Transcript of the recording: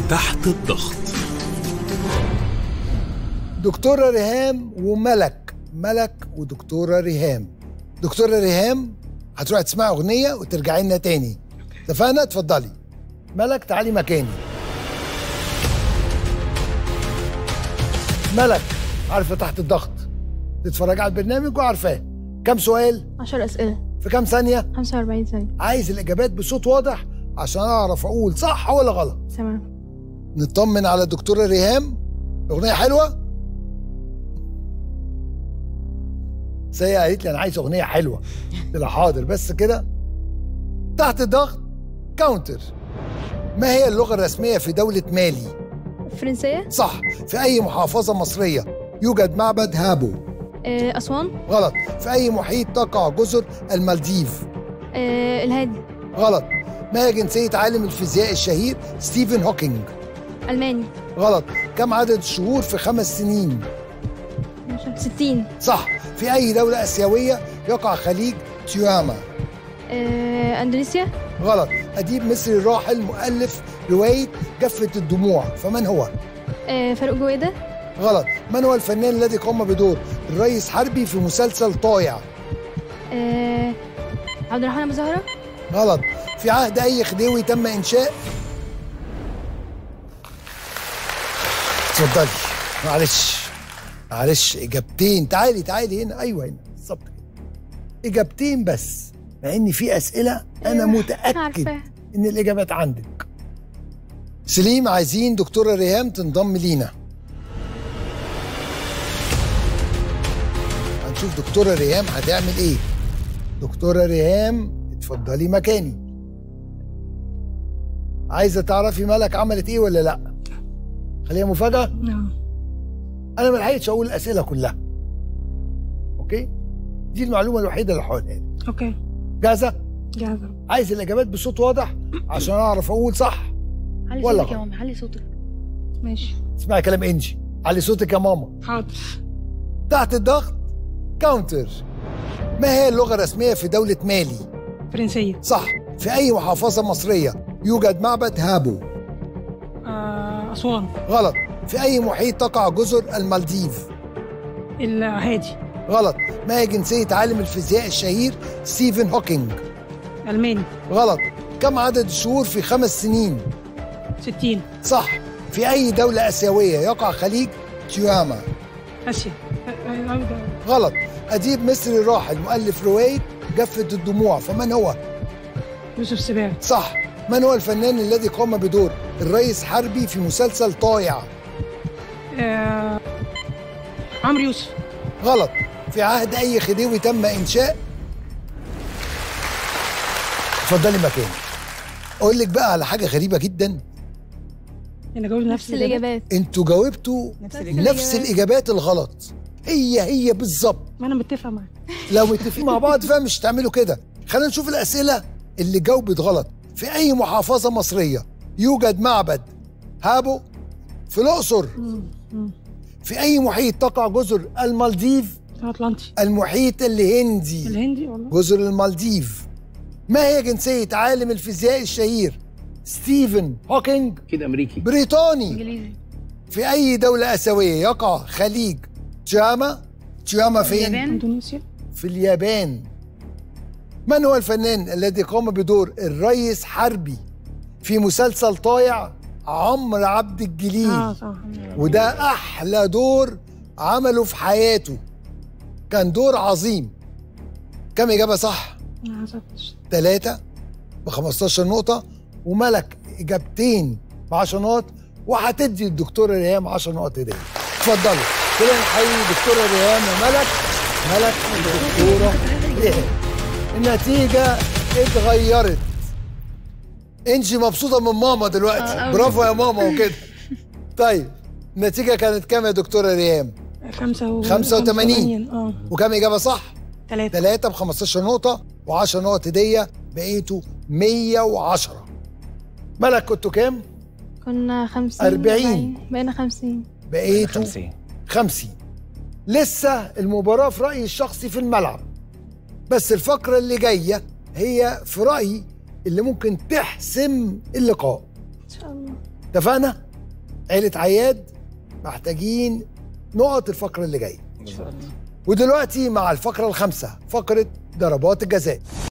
تحت الضغط دكتورة ريهام وملك ملك ودكتورة ريهام دكتورة ريهام هتروحي تسمعي أغنية وترجعي لنا تاني اتفقنا اتفضلي ملك تعالي مكاني ملك عارفة تحت الضغط تتفرجي على البرنامج وعارفاه كم سؤال 10 أسئلة في كم ثانية 45 ثانية عايز الإجابات بصوت واضح عشان أعرف أقول صح ولا غلط تمام نطمن على الدكتورة ريهام أغنية حلوة سيئة قالت لي أنا عايز أغنية حلوة قلت لها حاضر بس كده تحت الضغط كاونتر ما هي اللغة الرسمية في دولة مالي؟ فرنسية صح في أي محافظة مصرية يوجد معبد هابو آه، أسوان غلط في أي محيط تقع جزر المالديف آه، الهادي غلط ما هي جنسية عالم الفيزياء الشهير ستيفن هوكينج ألماني غلط كم عدد الشهور في خمس سنين 60 صح في أي دولة آسيوية يقع خليج تيواما آه، أندونيسيا غلط أديب مصري راحل مؤلف رواية جفة الدموع فمن هو؟ آه، فاروق جويدة غلط من هو الفنان الذي قام بدور الرئيس حربي في مسلسل طايع؟ آه، عبد الرحمن أبو زهرة غلط في عهد أي خديوي تم إنشاء اتفضلي معلش معلش إجابتين تعالي تعالي هنا أيوه هنا بالظبط كده إجابتين بس مع إن في أسئلة أنا أيوة، متأكد عارفاها. إن الإجابات عندك سليم عايزين دكتورة ريهام تنضم لينا هنشوف دكتورة ريهام هتعمل إيه دكتورة ريهام اتفضلي مكاني عايزة تعرفي مالك عملت إيه ولا لأ خليها مفاجأة نعم أنا ما لحقتش أقول الأسئلة كلها أوكي دي المعلومة الوحيدة اللي هقولها لك. أوكي جاهزة جاهزة عايز الإجابات بصوت واضح عشان أعرف أقول صح علي ولا صوتك يا غلط. ماما علي صوتك ماشي اسمعي كلام إنجي علي صوتك يا ماما حاضر تحت الضغط كاونتر ما هي اللغة الرسمية في دولة مالي؟ فرنسية صح في أي محافظة مصرية يوجد معبد هابو؟ آه، أسوان غلط في أي محيط تقع جزر المالديف؟ الهادي غلط ما هي جنسية عالم الفيزياء الشهير ستيفن هوكينج؟ ألماني غلط كم عدد الشهور في خمس سنين؟ 60 صح في أي دولة آسيوية يقع خليج تيواما؟ آسيا غلط أديب مصري راحل مؤلف رواية جفة الدموع فمن هو؟ يوسف سباع صح من هو الفنان الذي قام بدور الرئيس حربي في مسلسل طايع؟ آه، عمرو يوسف غلط في عهد أي خديوي تم إنشاء اتفضلي مكاني أقول لك بقى على حاجة غريبة جدا أنا جاوبت نفس الإجابات انتوا جاوبتوا نفس نفس الإجابات الغلط هي هي بالظبط ما أنا متفقة معاك لو متفقين مع بعض فمش تعملوا كده خلينا نشوف الأسئلة اللي جاوبت غلط في أي محافظة مصرية يوجد معبد هابو في الأقصر في أي محيط تقع جزر المالديف أطلنطي المحيط الهندي الهندي والله جزر المالديف ما هي جنسية عالم الفيزياء الشهير ستيفن هوكينج اكيد امريكي بريطاني إنجليزي في أي دولة آسيوية يقع خليج تياما تياما فين؟ اليابان إندونيسيا في اليابان من هو الفنان الذي قام بدور الريس حربي في مسلسل طايع عمرو عبد الجليل اه صح وده أحلى دور عمله في حياته كان دور عظيم كم إجابة صح؟ ما حسبتش ثلاثة ب 15 نقطة وملك إجابتين ب 10 نقط وهتدي الدكتورة ريهام 10 نقط هدية اتفضلوا كده نحيي الدكتورة ريهام وملك ملك والدكتورة ريهام النتيجة اتغيرت انجي مبسوطة من ماما دلوقتي برافو يا ماما وكده طيب النتيجة كانت كام يا دكتورة ريهام؟ خمسة و 85. اه وكام إجابة صح؟ ثلاثة ثلاثة ب 15 نقطة و10 نقط هدية بقيتوا 110 ملك كنتوا كام؟ كنا 50 أربعين. بقينا 50 بقيتوا 50 50 لسه المباراة في رأيي الشخصي في الملعب بس الفقرة اللي جاية هي في رأيي اللي ممكن تحسم اللقاء إن شاء الله اتفقنا عيله عياد محتاجين نقط الفقره اللي جايه ان شاء الله ودلوقتي مع الفقره الخامسه فقره ضربات الجزاء